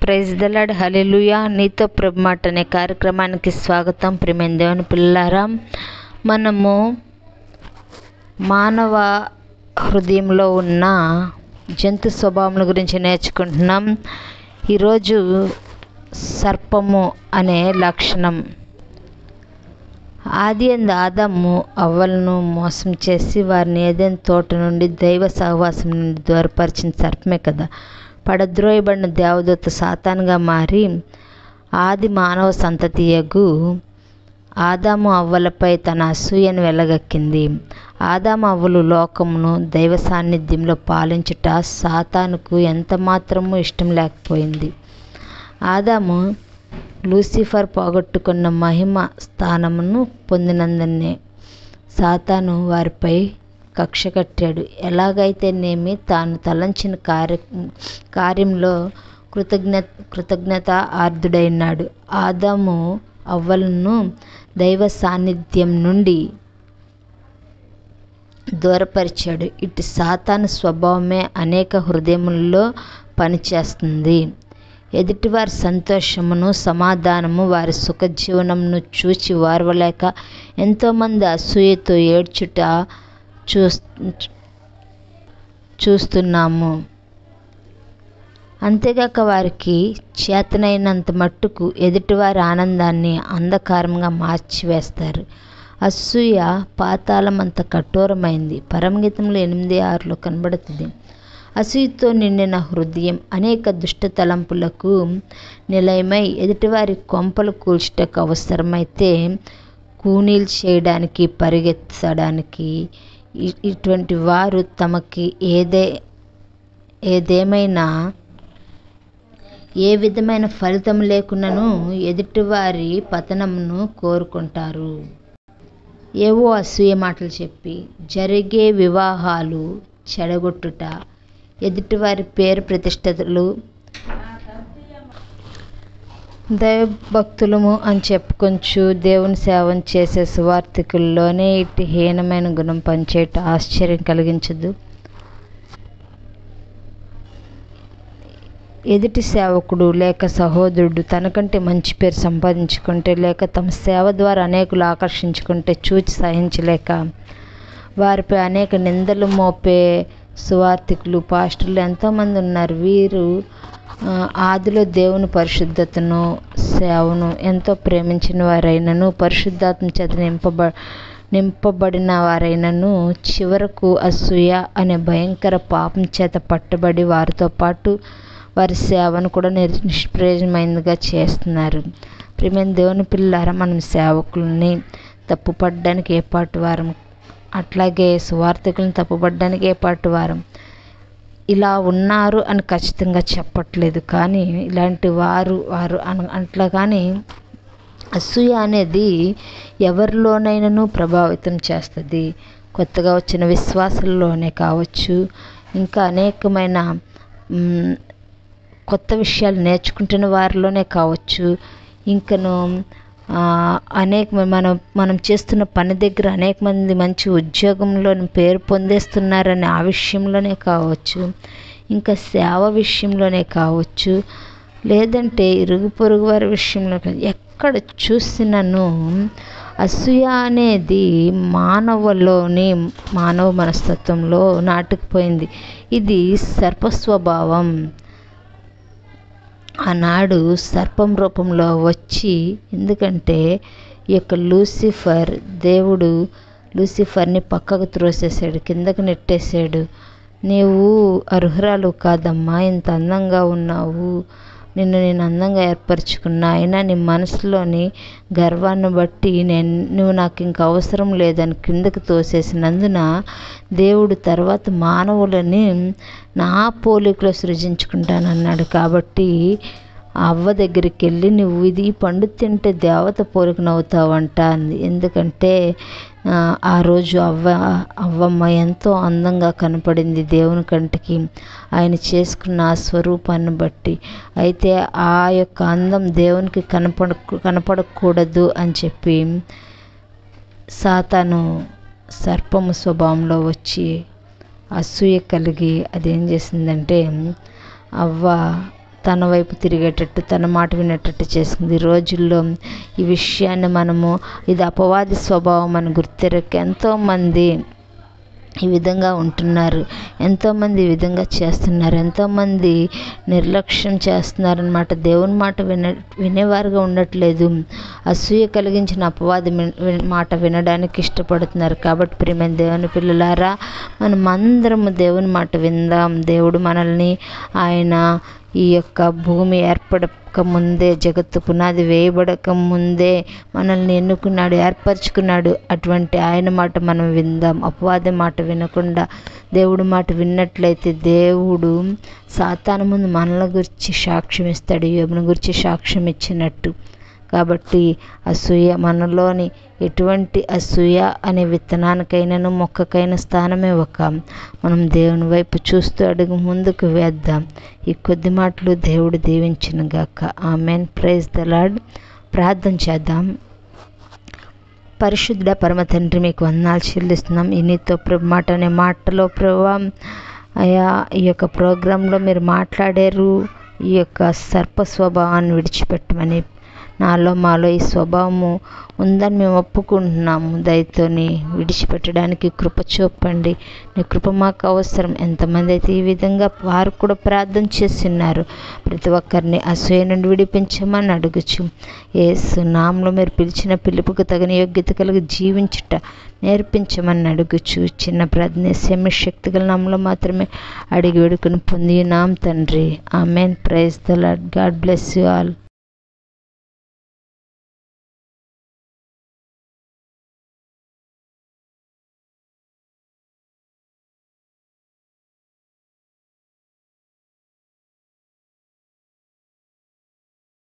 praise the Lord hallelujah నీతో ప్రభు మాట అనే కార్యక్రమానికి స్వాగతం ప్రేమైన దేవుని పిల్లారా మనము మానవ హృదయంలో ఉన్న జంతు స్వభావం గురించి నేర్చుకుంటున్నాం ఈరోజు సర్పము అనే లక్షణం ఆది అందు ఆదాము అవ్వలను మోసం చేసి వారిని ఏదైనా తోట నుండి దైవ సహవాసం నుండి దూరపరిచిన సర్పమే కదా పడద్రోయబడిన దేవదూత సాతానుగా మారి ఆది మానవ సంతతియగు ఆదాము అవ్వలపై తన అసూయను వెలగక్కింది ఆదాము అవ్వలు లోకమును దైవ సాన్నిధ్యంలో పాలించుట సాతానుకు ఎంత మాత్రమూ ఇష్టం లేకపోయింది ఆదాము లూసిఫర్ పోగొట్టుకున్న మహిమ స్థానమును పొందినందునే సాతాను వారిపై కక్ష కట్టాడు ఎలాగైతేనేమి తాను తలంచిన కార్య కార్యంలో కృతజ్ఞ కృతజ్ఞత ఆర్ధుడైనాడు ఆదాము అవ్వలను దైవ సాన్నిధ్యం నుండి దూరపరిచాడు ఇటు సాతాను స్వభావమే అనేక హృదయములలో పనిచేస్తుంది ఎదుటివారి సంతోషమును సమాధానము వారి సుఖజీవనమును చూచి వారవలేక ఎంతోమంది అసూయతో ఏడ్చుట చూ చూస్తున్నాము అంతేగాక వారికి చేతనైనంత మట్టుకు ఎదుటివారి ఆనందాన్ని అంధకారంగా మార్చివేస్తారు అసూయ పాతాళం అంత కఠోరమైంది పరమగీతంలో ఎనిమిది ఆరులో కనబడుతుంది అసూయతో నిండిన హృదయం అనేక దుష్ట తలంపులకు నిలయమై ఎదుటివారి కొంపలు కూల్చుటకు అవసరమైతే కూనీలు చేయడానికి పరిగెత్తడానికి ఇటువంటి వారు తమకి ఏదే ఏదేమైనా ఏ విధమైన ఫలితం లేకున్నను ఎదుటివారి పతనమును కోరుకుంటారు ఏవో అసూయ మాటలు చెప్పి జరిగే వివాహాలు చెడగొట్టుట ఎదుటివారి పేరు ప్రతిష్టతలు దైవభక్తులము అని చెప్పుకొంచు దేవుని సేవం చేసే సువార్థికుల్లోనే ఇటు హీనమైన గుణం పనిచేయటం ఆశ్చర్యం కలిగించదు ఎదుటి సేవకుడు లేక సహోదరుడు తనకంటే మంచి పేరు సంపాదించుకుంటే లేక తమ సేవ ద్వారా అనేకులు ఆకర్షించుకుంటే చూచి సహించలేక వారిపై అనేక నిందలు మోపే సువార్థికులు పాస్టర్లు ఎంతోమంది ఉన్నారు వీరు ఆదిలో దేవుని పరిశుద్ధతను సేవను ఎంతో ప్రేమించిన వారైనను పరిశుద్ధాత్మ చేత నింపబ నింపబడిన వారైనను చివరకు అసూయ అనే భయంకర పాపం చేత పట్టబడి వారితో పాటు వారి సేవను కూడా నిష్ప్రయోజనమైనదిగా చేస్తున్నారు ప్రియమైన దేవుని పిల్లారా మనం సేవకుల్ని తప్పుపడడానికి ఏ పాటు వారం అట్లాగే సువార్థికులను తప్పుపడడానికి ఏ పాటు వారం ఇలా ఉన్నారు అని ఖచ్చితంగా చెప్పట్లేదు కానీ ఇలాంటి వారు వారు అట్లా కానీ అసూయ అనేది ఎవరిలోనైనాను ప్రభావితం చేస్తుంది కొత్తగా వచ్చిన విశ్వాసంలోనే కావచ్చు ఇంకా అనేకమైన కొత్త విషయాలు నేర్చుకుంటున్న వారిలోనే కావచ్చు ఇంకను అనేక మనం మనం చేస్తున్న పని దగ్గర అనేక మంది మంచి ఉద్యోగంలో పేరు పొందేస్తున్నారని ఆ విషయంలోనే కావచ్చు ఇంకా సేవ విషయంలోనే కావచ్చు లేదంటే ఇరుగు పొరుగు వారి విషయంలో ఎక్కడ చూసినను అసూయ అనేది మానవలోని మానవ మనస్తత్వంలో నాటుకుపోయింది ఇది సర్పస్వభావం ఆనాడు సర్పం రూపంలో వచ్చి ఎందుకంటే ఈ యొక్క లూసిఫర్ దేవుడు లూసిఫర్ని పక్కకు త్రోసేసాడు కిందకు నెట్టేశాడు నీవు అర్హురాలు కాదమ్మా ఇంత అందంగా ఉన్నావు నిన్ను నేను అందంగా ఏర్పరచుకున్నా అయినా నీ మనసులోని గర్వాన్ని బట్టి నేను నువ్వు నాకు ఇంక అవసరం లేదని కిందకు తోసేసినందున దేవుడు తర్వాత మానవులని నా పోలికలో సృజించుకుంటానన్నాడు కాబట్టి అవ్వ దగ్గరికి వెళ్ళి నువ్వు ఇది పండు తింటే దేవత పోలికనవుతావంట అంది ఎందుకంటే ఆ రోజు అవ్వ అవ్వమ్మ ఎంతో అందంగా కనపడింది దేవుని కంటికి ఆయన చేసుకున్న ఆ స్వరూపాన్ని బట్టి అయితే ఆ యొక్క అందం దేవునికి కనపడ కనపడకూడదు అని చెప్పి సాతాను సర్పము స్వభావంలో వచ్చి అసూయ కలిగి అదేం చేసిందంటే అవ్వ తన వైపు తిరిగేటట్టు తన మాట వినేటట్టు చేసింది ఈ రోజుల్లో ఈ విషయాన్ని మనము ఇది అపవాది స్వభావం అని గుర్తెరక్క ఎంతోమంది ఈ విధంగా ఉంటున్నారు ఎంతోమంది ఈ విధంగా చేస్తున్నారు ఎంతోమంది నిర్లక్ష్యం చేస్తున్నారనమాట దేవుని మాట విన వినేవారుగా ఉండట్లేదు అసూయ కలిగించిన అపవాది విన్- విన్- మాట వినడానికి ఇష్టపడుతున్నారు కాబట్టి ప్రియమైన దేవుని పిల్లలారా మనం అందరము దేవుని మాట విందాం దేవుడు మనల్ని ఆయన ఈ యొక్క భూమి ఏర్పడక ముందే జగత్తు పునాది వేయబడక ముందే మనల్ని ఎన్నుకున్నాడు ఏర్పరచుకున్నాడు అటువంటి ఆయన మాట మనం విందాం అపవాది మాట వినకుండా దేవుడు మాట విన్నట్లయితే దేవుడు సాతాను ముందు మనల గురించి సాక్ష్యం ఇస్తాడు యోబుని గురించి సాక్ష్యం ఇచ్చినట్టు కాబట్టి అసూయ మనలోని ఎటువంటి అసూయ అనే విత్తనానికైనాను మొక్కకైనా స్థానమే ఒక మనం దేవుని వైపు చూస్తూ అడుగు ముందుకు వేద్దాం ఈ కొద్ది మాటలు దేవుడు దీవించిన గాక ఆమెన్ ప్రైజ్ ద లాడ్ ప్రార్థన చేద్దాం పరిశుద్ధ పరమ తండ్రి మీకు వందనాలు చెల్లిస్తున్నాం ఈ నీతో ప్రభు మాట అనే మాటలో ప్రభు అయా ఈ యొక్క ప్రోగ్రాంలో మీరు మాట్లాడారు ఈ యొక్క సర్ప స్వభావాన్ని విడిచిపెట్టమని నాలో మాలో ఈ స్వభావము ఉందని మేము ఒప్పుకుంటున్నాము దయతోని విడిచిపెట్టడానికి కృప చూపండి నీ కృప మాకు అవసరం ఎంతమంది అయితే ఈ విధంగా వారు కూడా ప్రార్థన చేస్తున్నారు ప్రతి ఒక్కరిని అసూయ నుండి విడిపించమని అడుగుచు ఏసు నామంలో మీరు పిలిచిన పిలుపుకు తగిన యోగ్యత కలిగి జీవించుట నేర్పించమని అడుగుచు చిన్న ప్రార్థన సెమి శక్తి గల నామంలో మాత్రమే అడిగి వేడుకుని పొంది నాం తండ్రి amen praise the lord God bless you all